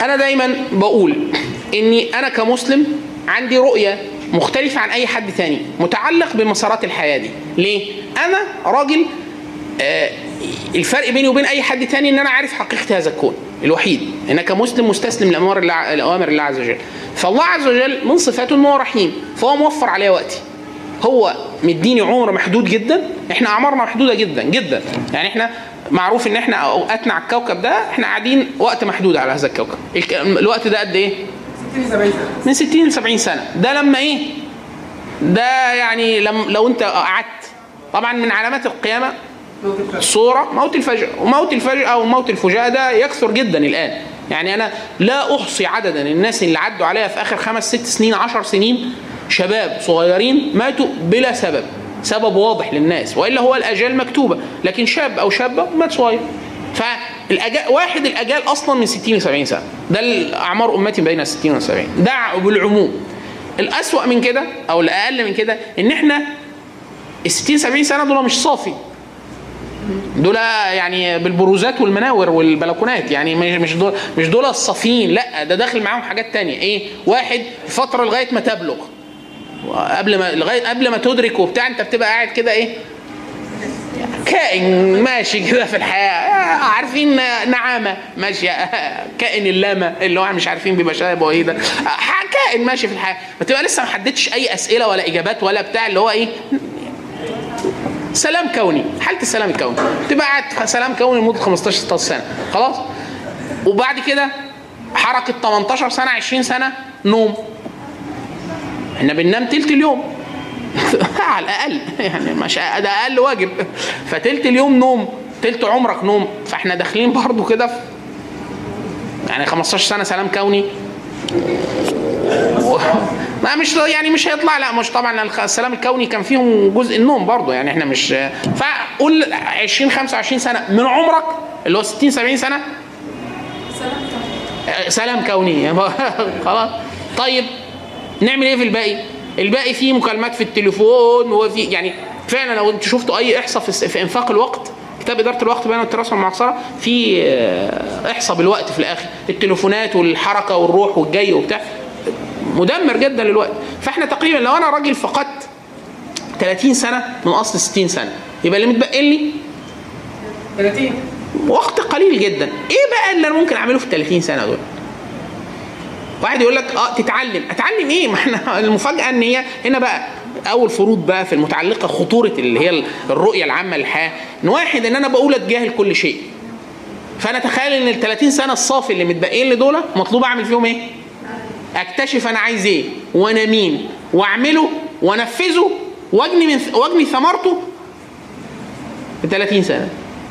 انا دايما بقول اني انا كمسلم عندي رؤيه مختلفه عن اي حد تاني متعلق بمسارات الحياه دي ليه انا راجل آه، الفرق بيني وبين اي حد تاني ان انا عارف حقيقه هذا الكون الوحيد انا كمسلم مستسلم لامر الله لاوامر الله عز وجل فالله عز وجل من صفاته ان هو رحيم فهو موفر عليا وقتي هو مديني عمر محدود جدا احنا اعمارنا محدوده جدا جدا يعني احنا معروف ان احنا اوقاتنا على الكوكب ده احنا قاعدين وقت محدود على هذا الكوكب الك- الوقت ده قد ايه 60 70 سنه من 60 ل 70 سنه ده لما ايه ده يعني لم لو انت قعدت طبعا من علامات القيامه نقطه الفرق الصورة موت الفجأة وموت الفجأة أو موت الفجاءة ده يكثر جدا الآن يعني أنا لا أحصي عددا الناس اللي عدوا عليها في آخر خمس ست سنين عشر سنين شباب صغيرين ماتوا بلا سبب سبب واضح للناس وإلا هو الأجال مكتوبة لكن شاب أو شابة مات صغير فالأجال واحد الأجال أصلا من 60 ل 70 سنة ده الأعمار أمتي بين 60 و 70 ده بالعموم الأسوأ من كده أو الأقل من كده إن إحنا ال 60 70 سنة دول مش صافي دول يعني بالبروزات والمناور والبلكونات يعني مش مش دول مش دول الصافيين لا ده داخل معاهم حاجات تانية ايه واحد فتره لغايه ما تبلغ قبل ما لغايه قبل ما تدرك وبتاع انت بتبقى قاعد كده ايه كائن ماشي كده في الحياه عارفين نعامه ماشيه كائن اللامه اللي هو مش عارفين بيبقى شبه ايه ده كائن ماشي في الحياه بتبقى لسه ما حددتش اي اسئله ولا اجابات ولا بتاع اللي هو ايه سلام كوني حاله السلام الكوني تبقى قاعد في سلام كوني لمده 15 16 سنه خلاص وبعد كده حركه 18 سنه 20 سنه نوم احنا بننام تلت اليوم على الاقل يعني مش ده اقل واجب فتلت اليوم نوم تلت عمرك نوم فاحنا داخلين برضو كده في يعني 15 سنه سلام كوني ما مش يعني مش هيطلع لا مش طبعا السلام الكوني كان فيهم جزء النوم برضه يعني احنا مش فقول 20 25 سنه من عمرك اللي هو 60 70 سنه سلام كوني خلاص طيب نعمل ايه في الباقي؟ الباقي فيه مكالمات في التليفون وفي يعني فعلا لو انت شفتوا اي احصاء في, في انفاق الوقت كتاب اداره الوقت بين الدراسه والمعاصره في آه، احصاء بالوقت في الاخر التليفونات والحركه والروح والجاي وبتاع مدمر جدا للوقت فاحنا تقريبا لو انا راجل فقدت 30 سنه من اصل 60 سنه يبقى اللي متبقي لي 30 وقت قليل جدا ايه بقى اللي انا ممكن اعمله في ال 30 سنه دول واحد يقول لك اه تتعلم اتعلم ايه ما احنا المفاجاه ان هي هنا بقى اول فروض بقى في المتعلقه خطوره اللي هي الرؤيه العامه للحياه ان واحد ان انا بقول اتجاهل كل شيء فانا اتخيل ان ال 30 سنه الصافي اللي متبقيين لي دول مطلوب اعمل فيهم ايه؟ اكتشف انا عايز ايه وانا مين واعمله وانفذه واجني من واجني ثمرته في 30 سنه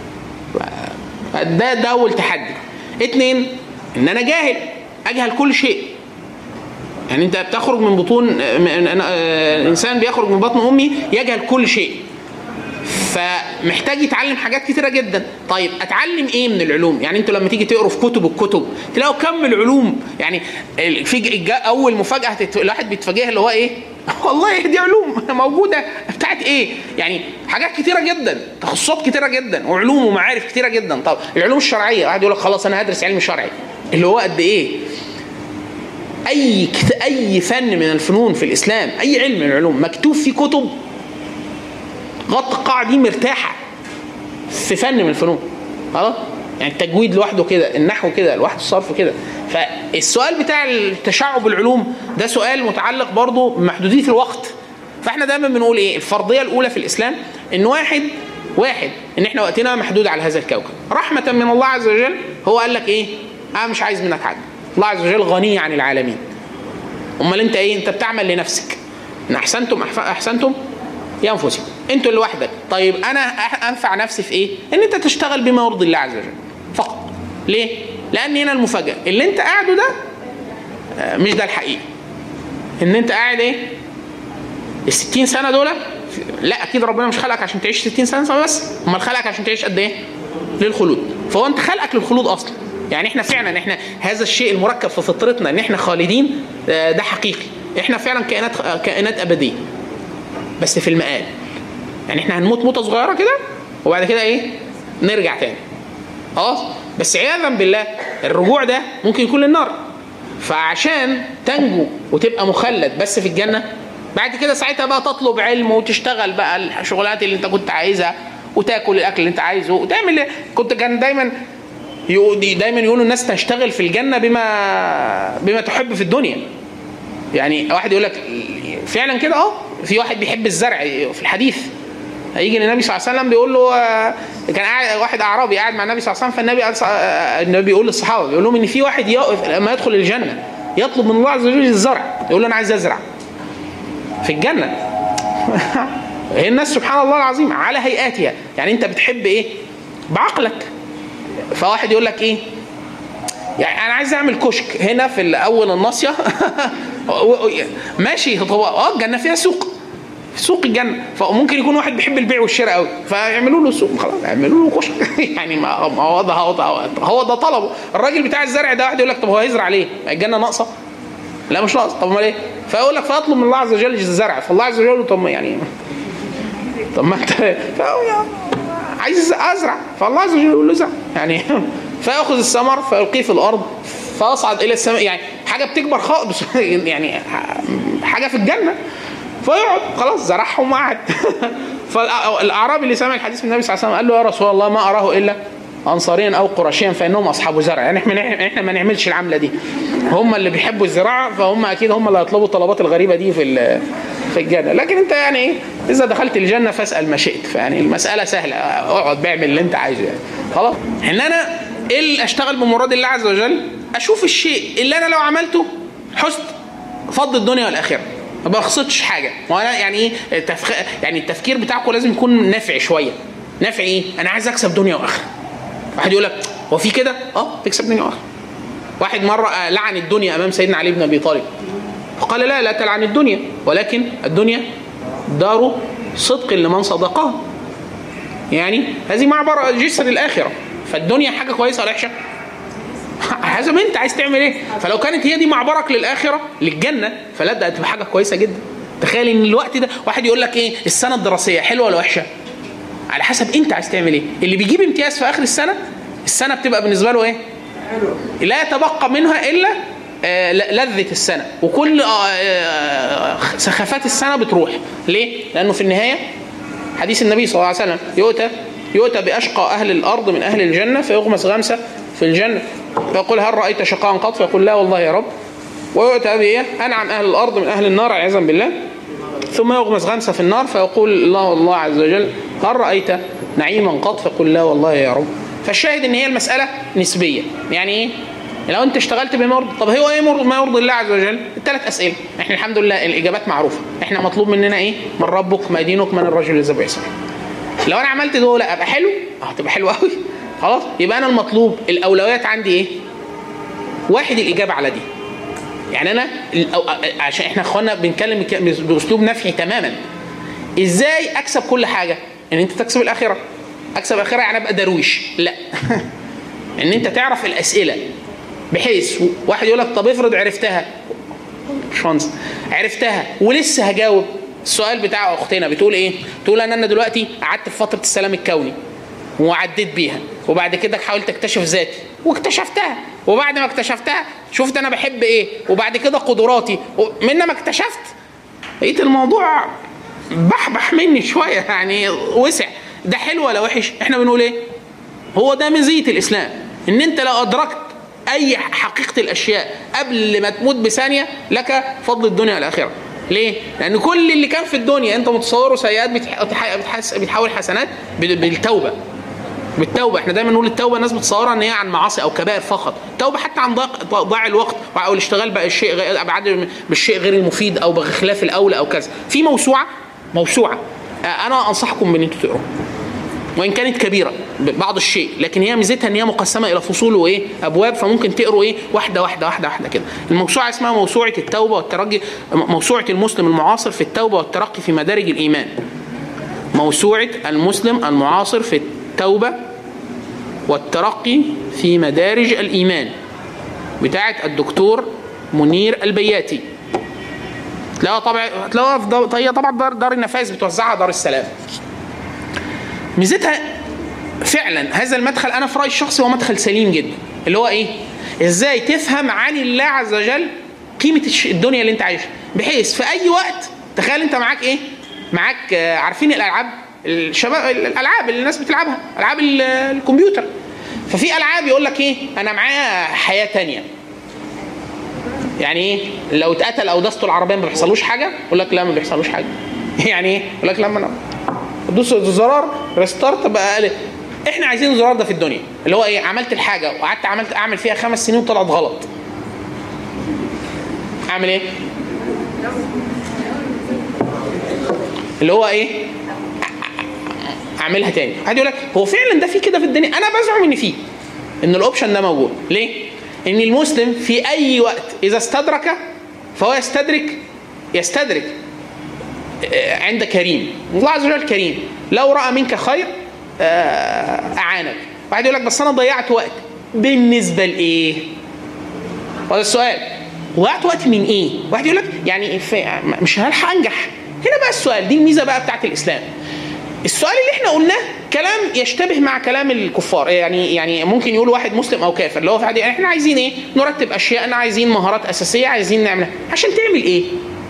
ده ده اول تحدي اتنين ان انا جاهل اجهل كل شيء يعني انت بتخرج من بطون من- آه، انسان بيخرج من بطن امي يجهل كل شيء فمحتاج يتعلم حاجات كتيرة جدا طيب اتعلم ايه من العلوم يعني انتوا لما تيجي تقروا في كتب الكتب تلاقوا كم العلوم يعني ال- في ج- جا- اول مفاجاه هتت- الواحد بيتفاجئها اللي هو ايه والله دي علوم موجوده بتاعت ايه يعني حاجات كتيره جدا تخصصات كتيره جدا وعلوم ومعارف كتيره جدا طب العلوم الشرعيه واحد يقول لك خلاص انا هدرس علم شرعي اللي هو قد ايه اي كت... اي فن من الفنون في الاسلام اي علم من العلوم مكتوب فيه كتب غطى القاعه دي مرتاحه في فن من الفنون خلاص يعني التجويد لوحده كده النحو كده لوحده الصرف كده فالسؤال بتاع التشعب العلوم ده سؤال متعلق برضه بمحدوديه الوقت فاحنا دايما بنقول ايه الفرضيه الاولى في الاسلام ان واحد واحد ان احنا وقتنا محدود على هذا الكوكب رحمه من الله عز وجل هو قال لك ايه انا مش عايز منك حاجه الله عز وجل غني عن العالمين امال انت ايه انت بتعمل لنفسك ان احسنتم أحف- احسنتم لانفسكم انتوا لوحدك طيب انا أح- انفع نفسي في ايه ان انت تشتغل بما يرضي الله عز وجل فقط ليه لان هنا المفاجاه اللي انت قاعده ده آه، مش ده الحقيقي ان انت قاعد ايه ال 60 سنه دول لا اكيد ربنا مش خلقك عشان تعيش 60 سنه بس امال خلقك عشان تعيش قد ايه للخلود فهو انت خلقك للخلود اصلا يعني احنا فعلا احنا هذا الشيء المركب في فطرتنا ان احنا خالدين آه، ده حقيقي احنا فعلا كائنات آه، كائنات ابديه بس في المآل يعني احنا هنموت موته صغيره كده وبعد كده ايه نرجع تاني خلاص بس عياذا بالله الرجوع ده ممكن يكون للنار فعشان تنجو وتبقى مخلد بس في الجنه بعد كده ساعتها بقى تطلب علم وتشتغل بقى الشغلات اللي انت كنت عايزها وتاكل الاكل اللي انت عايزه وتعمل كنت كان دايما يقول- دايما يقولوا الناس تشتغل في الجنه بما بما تحب في الدنيا يعني واحد يقول لك فعلا كده اه في واحد بيحب الزرع في الحديث هيجي للنبي صلى الله عليه وسلم بيقول له آه، كان قاعد واحد اعرابي قاعد مع النبي صلى الله عليه وسلم فالنبي قال ص- آه، النبي بيقول للصحابه بيقول لهم ان في واحد يقف لما يدخل الجنه يطلب من الله عز وجل الزرع يقول له انا عايز ازرع في الجنه هي الناس سبحان الله العظيم على هيئاتها يعني انت بتحب ايه بعقلك فواحد يقول لك ايه يعني انا عايز اعمل كشك هنا في اول الناصيه ماشي طب اه الجنه فيها سوق سوق الجنه فممكن يكون واحد بيحب البيع والشراء قوي فيعملوا له سوق خلاص يعملوا له كشك يعني ما ما هو ده هو ده هو ده طلبه الراجل بتاع الزرع ده واحد يقول لك طب هو هيزرع ليه؟ الجنه ناقصه؟ لا مش ناقصه طب امال ايه؟ فيقول لك فيطلب من الله عز وجل الزرع فالله عز وجل يقول له طب ما يعني طب ما انت فهو يعني عايز ازرع فالله عز وجل يقول له زرع يعني فياخذ الثمر فيلقيه في الارض فيصعد الى السماء يعني حاجه بتكبر خالص يعني حاجه في الجنه فيقعد خلاص زرعهم وقعد فالاعرابي اللي سمع الحديث من النبي صلى الله عليه وسلم قال له يا رسول الله ما اراه الا انصاريا او قرشيا فانهم اصحاب زرع يعني احنا احنا ما نعملش العمله دي هم اللي بيحبوا الزراعه فهم اكيد هم اللي هيطلبوا الطلبات الغريبه دي في ال- في الجنه لكن انت يعني ايه اذا دخلت الجنه فاسال ما شئت فيعني المساله سهله اقعد بعمل اللي انت عايزه يعني خلاص ان انا ايه اللي اشتغل بمراد الله عز وجل اشوف الشيء اللي انا لو عملته حسن فض الدنيا والاخره ما بخسرتش حاجه وانا يعني ايه التفخ... يعني التفكير بتاعكم لازم يكون نافع شويه نافع ايه انا عايز اكسب دنيا واخره واحد يقول لك هو في كده اه تكسب دنيا واخره واحد مره آه، لعن الدنيا امام سيدنا علي بن ابي طالب فقال لا لا تلعن الدنيا ولكن الدنيا دار صدق لمن صدقها يعني هذه معبر جسر الاخره فالدنيا حاجه كويسه ولا وحشه حسب انت عايز تعمل ايه فلو كانت هي دي معبرك للاخره للجنه فلا ده هتبقى حاجه كويسه جدا تخيل ان الوقت ده واحد يقول لك ايه السنه الدراسيه حلوه ولا وحشه على حسب انت عايز تعمل ايه اللي بيجيب امتياز في اخر السنه السنه بتبقى بالنسبه له ايه لا يتبقى منها الا آه، ل- لذة السنة وكل آه، آه، سخافات السنة بتروح ليه؟ لأنه في النهاية حديث النبي صلى الله عليه وسلم يؤتى يؤتى بأشقى أهل الأرض من أهل الجنة فيغمس غمسة في الجنة فيقول هل رأيت شقاء قط؟ فيقول لا والله يا رب ويؤتى بإيه؟ أنعم أهل الأرض من أهل النار عياذا بالله ثم يغمس غمسة في النار فيقول الله الله عز وجل هل رأيت نعيما قط فقل لا والله يا رب فالشاهد ان هي المسألة نسبية يعني ايه لو انت اشتغلت بما يرضي طب هو ايه مر- ما يرضي الله عز وجل الثلاث اسئله احنا الحمد لله الاجابات معروفه احنا مطلوب مننا ايه من ربك ما دينك من الرجل الذي بعث لو انا عملت دول ابقى حلو اه تبقى حلو قوي خلاص يبقى انا المطلوب الاولويات عندي ايه واحد الاجابه على دي يعني انا الأو- عشان احنا اخوانا بنتكلم بك- باسلوب نفعي تماما ازاي اكسب كل حاجه ان انت تكسب الاخره اكسب الاخره يعني ابقى درويش لا ان انت تعرف الاسئله بحيث واحد يقول لك طب افرض عرفتها باشمهندس عرفتها ولسه هجاوب السؤال بتاع اختنا بتقول ايه تقول ان انا دلوقتي قعدت في فتره السلام الكوني وعديت بيها وبعد كده حاولت اكتشف ذاتي واكتشفتها وبعد ما اكتشفتها شفت انا بحب ايه وبعد كده قدراتي من ما اكتشفت لقيت الموضوع بحبح مني شويه يعني وسع ده حلو ولا وحش احنا بنقول ايه هو ده ميزيه الاسلام ان انت لو ادركت اي حقيقه الاشياء قبل ما تموت بثانيه لك فضل الدنيا والاخره ليه؟ لأن كل اللي كان في الدنيا أنت متصوره سيئات بتح- بتح- بتحس- بتحول حسنات بال- بالتوبة بالتوبة احنا دايما نقول التوبة الناس بتصورها ان هي عن معاصي او كبائر فقط التوبة حتى عن ضيق- ضياع الوقت او الاشتغال بقى الشيء غير بعد بالشيء غير المفيد او بخلاف الاولى او كذا في موسوعة موسوعة آه، انا انصحكم بان انتوا تقروها وان كانت كبيره بعض الشيء لكن هي ميزتها ان هي مقسمه الى فصول وايه ابواب فممكن تقروا ايه واحده واحده واحده واحده كده الموسوعه اسمها موسوعه التوبه والترقي موسوعه المسلم المعاصر في التوبه والترقي في مدارج الايمان موسوعه المسلم المعاصر في التوبه والترقي في مدارج الايمان بتاعه الدكتور منير البياتي تلاقوها طبعا تلاقوها في دار... هي طبعا دار, دار النفاذ بتوزعها دار السلام ميزتها فعلا هذا المدخل انا في رايي الشخصي هو مدخل سليم جدا اللي هو ايه ازاي تفهم عن الله عز وجل قيمه الش- الدنيا اللي انت عايشها بحيث في اي وقت تخيل انت معاك ايه معاك آه، عارفين الالعاب الشباب الالعاب اللي الناس بتلعبها العاب ال- الكمبيوتر ففي العاب يقول لك ايه انا معايا حياه تانية يعني ايه لو اتقتل او دسته العربيه ما بيحصلوش حاجه يقول لك لا ما بيحصلوش حاجه يعني ايه يقول لك لما انا دوس الزرار ريستارت بقى قال احنا عايزين الزرار ده في الدنيا اللي هو ايه عملت الحاجه وقعدت عملت اعمل فيها خمس سنين وطلعت غلط اعمل ايه اللي هو ايه اعملها تاني واحد يقول لك هو فعلا ده في كده في الدنيا انا بزعم ان فيه ان الاوبشن ده موجود ليه ان المسلم في اي وقت اذا استدرك فهو يستدرك يستدرك آه، عند كريم الله عز وجل كريم لو راى منك خير آه، اعانك واحد يقول لك بس انا ضيعت وقت بالنسبه لايه هذا السؤال ضيعت وقت من ايه واحد يقول لك يعني في- مش هلحق انجح هنا بقى السؤال دي الميزه بقى بتاعت الاسلام السؤال اللي احنا قلناه كلام يشتبه مع كلام الكفار يعني يعني ممكن يقول واحد مسلم او كافر اللي هو في عادي احنا عايزين ايه نرتب اشياءنا عايزين مهارات اساسيه عايزين نعملها عشان تعمل ايه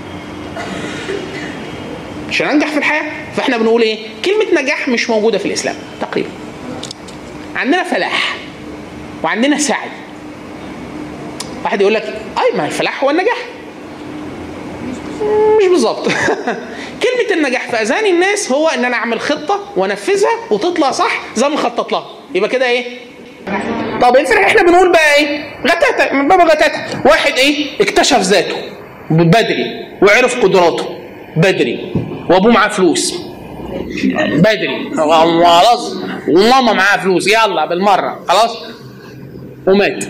عشان انجح في الحياه فاحنا بنقول ايه كلمه نجاح مش موجوده في الاسلام تقريبا عندنا فلاح وعندنا سعي واحد يقول لك اي ما الفلاح هو النجاح مش بالظبط كلمة النجاح في أذهان الناس هو إن أنا أعمل خطة وأنفذها وتطلع صح زي ما خطط لها يبقى كده إيه؟ طب الفرق احنا بنقول بقى ايه؟ غتاتة من باب غتاتة واحد ايه؟ اكتشف ذاته بدري وعرف قدراته بدري وابوه معاه فلوس بدري خلاص وماما معاها فلوس يلا بالمره خلاص ومات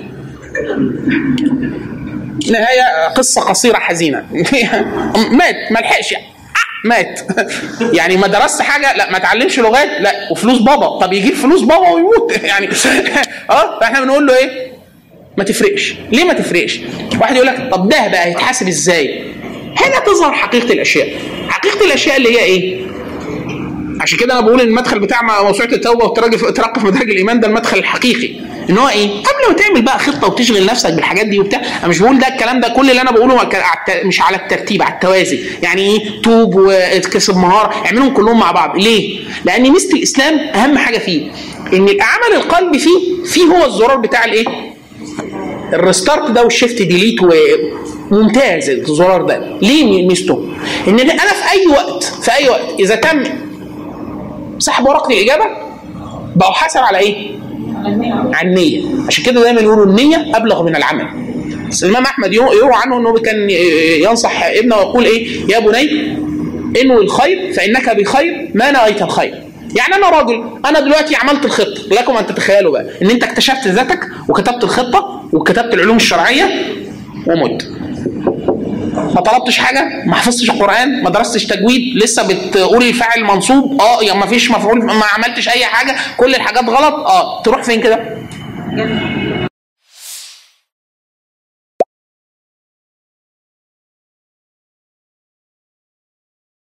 نهايه قصه قصيره حزينه مات ما لحقش مات يعني ما درست حاجه لا ما اتعلمش لغات لا وفلوس بابا طب يجيب فلوس بابا ويموت يعني اه فاحنا بنقول له ايه ما تفرقش ليه ما تفرقش واحد يقول لك طب ده بقى هيتحاسب ازاي هنا تظهر حقيقه الاشياء حقيقه الاشياء اللي هي ايه عشان كده انا بقول ان المدخل بتاع موسوعه التوبه والترقي في مدارج الايمان ده المدخل الحقيقي ان هو ايه قبل ما تعمل بقى خطه وتشغل نفسك بالحاجات دي وبتاع انا مش بقول ده الكلام ده كل اللي انا بقوله مش على الترتيب على التوازي يعني ايه توب وكسب مهاره اعملهم كلهم مع بعض ليه لان ميزه الاسلام اهم حاجه فيه ان العمل القلبي فيه فيه هو الزرار بتاع الايه الريستارت ده والشيفت ديليت ممتاز الزرار ده ليه ميزته ان انا في اي وقت في اي وقت اذا تم سحب ورقه الاجابه بقوا حسب على ايه؟ على النيه عشان كده دايما يقولوا النيه ابلغ من العمل بس الامام احمد يروى عنه انه كان ينصح ابنه ويقول ايه يا بني انوي الخير فانك بخير ما نويت الخير يعني انا راجل انا دلوقتي عملت الخطه لكم ان تتخيلوا بقى ان انت اكتشفت ذاتك وكتبت الخطه وكتبت العلوم الشرعيه ومت ما طلبتش حاجه ما حفظتش القران ما درستش تجويد لسه بتقول الفاعل منصوب اه يا ما فيش مفعول ما عملتش اي حاجه كل الحاجات غلط اه تروح فين كده